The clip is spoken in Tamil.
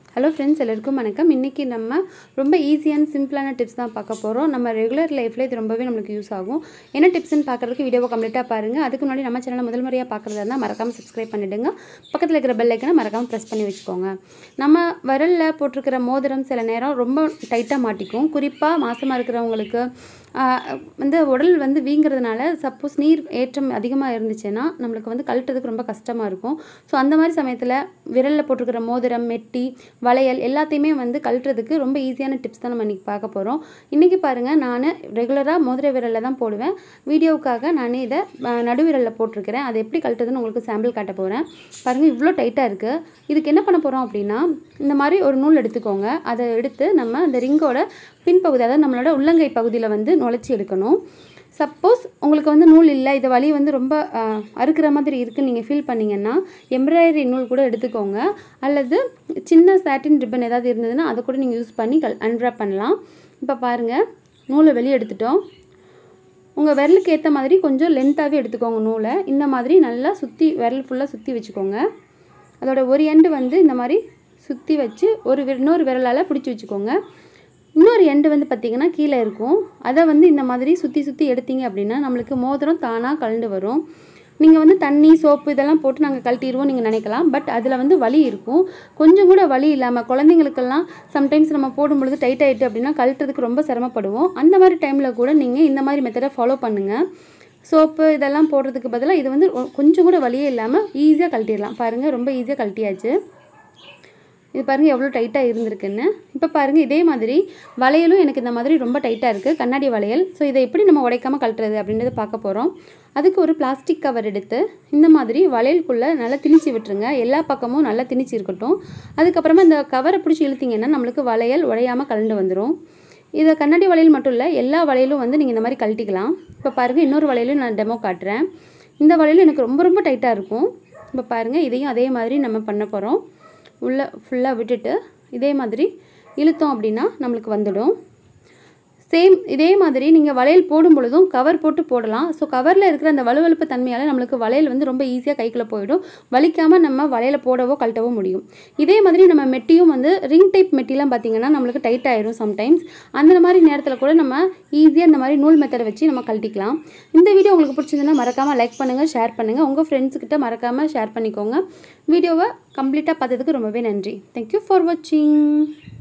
ஹலோ ஃப்ரெண்ட்ஸ் எல்லாருக்கும் வணக்கம் இன்றைக்கி நம்ம ரொம்ப ஈஸியான சிம்பிளான டிப்ஸ் தான் பார்க்க போகிறோம் நம்ம ரெகுலர் லைஃப்பில் இது ரொம்பவே நம்மளுக்கு யூஸ் ஆகும் என்ன டிப்ஸ்னு பார்க்குறதுக்கு வீடியோவை கம்ப்ளீட்டாக பாருங்கள் அதுக்கு முன்னாடி நம்ம சேனலை முதல் முறையாக பார்க்குறதா இருந்தால் மறக்காமல் சப்ஸ்கிரைப் பண்ணிவிடுங்க பக்கத்தில் இருக்கிற பெல் ஐக்கனை மறக்காமல் ப்ரெஸ் பண்ணி வச்சுக்கோங்க நம்ம விரலில் போட்டிருக்கிற மோதிரம் சில நேரம் ரொம்ப டைட்டாக மாட்டிக்கும் குறிப்பாக மாசமாக இருக்கிறவங்களுக்கு ஆஹ், வந்து உடல் வந்து வீங்கிறதுனால சப்போஸ் நீர் ஏற்றம் அதிகமாக இருந்துச்சுன்னா நம்மளுக்கு வந்து கழட்டுறதுக்கு ரொம்ப கஷ்டமாக இருக்கும் ஸோ அந்த மாதிரி சமயத்தில் விரலில் போட்டிருக்கிற மோதிரம் மெட்டி வளையல் எல்லாத்தையுமே வந்து கழட்டுறதுக்கு ரொம்ப ஈஸியான டிப்ஸ் தான் நம்ம இன்றைக்கி பார்க்க போகிறோம் இன்றைக்கி பாருங்கள் நான் ரெகுலராக மோதிர விரலில் தான் போடுவேன் வீடியோவுக்காக நான் இதை ஆஹ், நடு விரலில் போட்டிருக்கிறேன் அதை எப்படி கழட்டுறதுன்னு உங்களுக்கு சாம்பிள் காட்ட போகிறேன் பாருங்கள் இவ்வளோ டைட்டாக இருக்குது இதுக்கு என்ன பண்ண போகிறோம் அப்படின்னா இந்த மாதிரி ஒரு நூல் எடுத்துக்கோங்க அதை எடுத்து நம்ம அந்த ரிங்கோட பின்பகுதி அதாவது நம்மளோட உள்ளங்கை பகுதியில் வந்து நுழைச்சி எடுக்கணும் சப்போஸ் உங்களுக்கு வந்து நூல் இல்லை இது வலி வந்து ரொம்ப ஆஹ், அறுக்கிற மாதிரி இருக்குன்னு நீங்கள் ஃபீல் பண்ணீங்கன்னா எம்ப்ராய்டரி நூல் கூட எடுத்துக்கோங்க அல்லது சின்ன சாட்டின் ரிப்பன் ஏதாவது இருந்ததுன்னா அதை கூட நீங்கள் யூஸ் பண்ணி கல் அன்ராப் பண்ணலாம் இப்போ பாருங்கள் நூலை வெளியே எடுத்துட்டோம் உங்கள் விரலுக்கு ஏற்ற மாதிரி கொஞ்சம் லென்த்தாகவே எடுத்துக்கோங்க நூலை இந்த மாதிரி நல்லா சுற்றி விரல் ஃபுல்லாக சுற்றி வச்சுக்கோங்க அதோட ஒரு எண்டு வந்து இந்த மாதிரி சுற்றி வச்சு ஒரு விர- இன்னொரு விரலால் பிடிச்சி வச்சுக்கோங்க இன்னொரு எண்டு வந்து பார்த்திங்கன்னா கீழே இருக்கும் அதை வந்து இந்த மாதிரி சுற்றி சுற்றி எடுத்தீங்க அப்படின்னா நம்மளுக்கு மோதிரம் தானாக கலண்டு வரும் நீங்கள் வந்து தண்ணி சோப்பு இதெல்லாம் போட்டு நாங்கள் கழட்டிடுவோம் நீங்கள் நினைக்கலாம் பட் அதில் வந்து வலி இருக்கும் கொஞ்சம் கூட வலி இல்லாமல் குழந்தைங்களுக்கெல்லாம் சம்டைம்ஸ் நம்ம போடும் பொழுது டைட் ஆகிட்டு அப்படின்னா கழட்டுறதுக்கு ரொம்ப சிரமப்படுவோம் அந்த மாதிரி டைமில் கூட நீங்கள் இந்த மாதிரி மெத்தடை ஃபாலோ பண்ணுங்கள் சோப்பு இதெல்லாம் போடுறதுக்கு பதிலாக இது வந்து ஒ- கொஞ்சம் கூட வலியே இல்லாமல் ஈஸியாக கழட்டிடலாம் பாருங்கள் ரொம்ப ஈஸியாக கழட்டியாச்சு இது பாருங்கள் எவ்வளோ டைட்டாக இருந்திருக்குன்னு இப்போ பாருங்கள் இதே மாதிரி வளையலும் எனக்கு இந்த மாதிரி ரொம்ப டைட்டாக இருக்குது கண்ணாடி வளையல் ஸோ இதை எப்படி நம்ம உடைக்காமல் கழட்டுறது அப்படின்றத பார்க்க போகிறோம் அதுக்கு ஒரு பிளாஸ்டிக் கவர் எடுத்து இந்த மாதிரி வளையலுக்குள்ளே நல்லா திணிச்சு விட்டுருங்க எல்லா பக்கமும் நல்லா திணிச்சு இருக்கட்டும் அதுக்கப்புறமா இந்த கவரை பிடிச்சி இழுத்தீங்கன்னா நம்மளுக்கு வளையல் உடையாமல் கலண்டு வந்துடும் இதை கண்ணாடி வளையல் மட்டும் இல்லை எல்லா வளையலும் வந்து நீங்கள் இந்த மாதிரி கழட்டிக்கலாம் இப்போ பாருங்கள் இன்னொரு வளையலும் நான் டெமோ காட்டுறேன் இந்த வளையல் எனக்கு ரொம்ப ரொம்ப டைட்டாக இருக்கும் இப்போ பாருங்கள் இதையும் அதே மாதிரி நம்ம பண்ண போகிறோம் உள்ளே ஃபுல்லாக விட்டுட்டு இதே மாதிரி இழுத்தோம் அப்படின்னா நம்மளுக்கு வந்துடும் சேம் இதே மாதிரி நீங்கள் வளையல் போடும் பொழுதும் கவர் போட்டு போடலாம் ஸோ கவரில் இருக்கிற அந்த வலுவழுப்பு தன்மையால் நம்மளுக்கு வளையல் வந்து ரொம்ப ஈஸியாக கைக்குள்ளே போயிடும் வலிக்காமல் நம்ம வளையலை போடவோ கழட்டவோ முடியும் இதே மாதிரி நம்ம மெட்டியும் வந்து ரிங் டைப் மெட்டிலாம் பார்த்தீங்கன்னா நம்மளுக்கு டைட் ஆயிரும் சம்டைம்ஸ் அந்த மாதிரி நேரத்தில் கூட நம்ம ஈஸியாக இந்த மாதிரி நூல் மெத்தடை வச்சு நம்ம கழட்டிக்கலாம் இந்த வீடியோ உங்களுக்கு பிடிச்சதுன்னா மறக்காமல் லைக் பண்ணுங்கள் ஷேர் பண்ணுங்கள் உங்கள் ஃப்ரெண்ட்ஸ்கிட்ட மறக்காமல் ஷேர் பண்ணிக்கோங்க வீடியோவை கம்ப்ளீட்டாக பார்த்ததுக்கு ரொம்பவே நன்றி தேங்க்யூ ஃபார் வாட்சிங்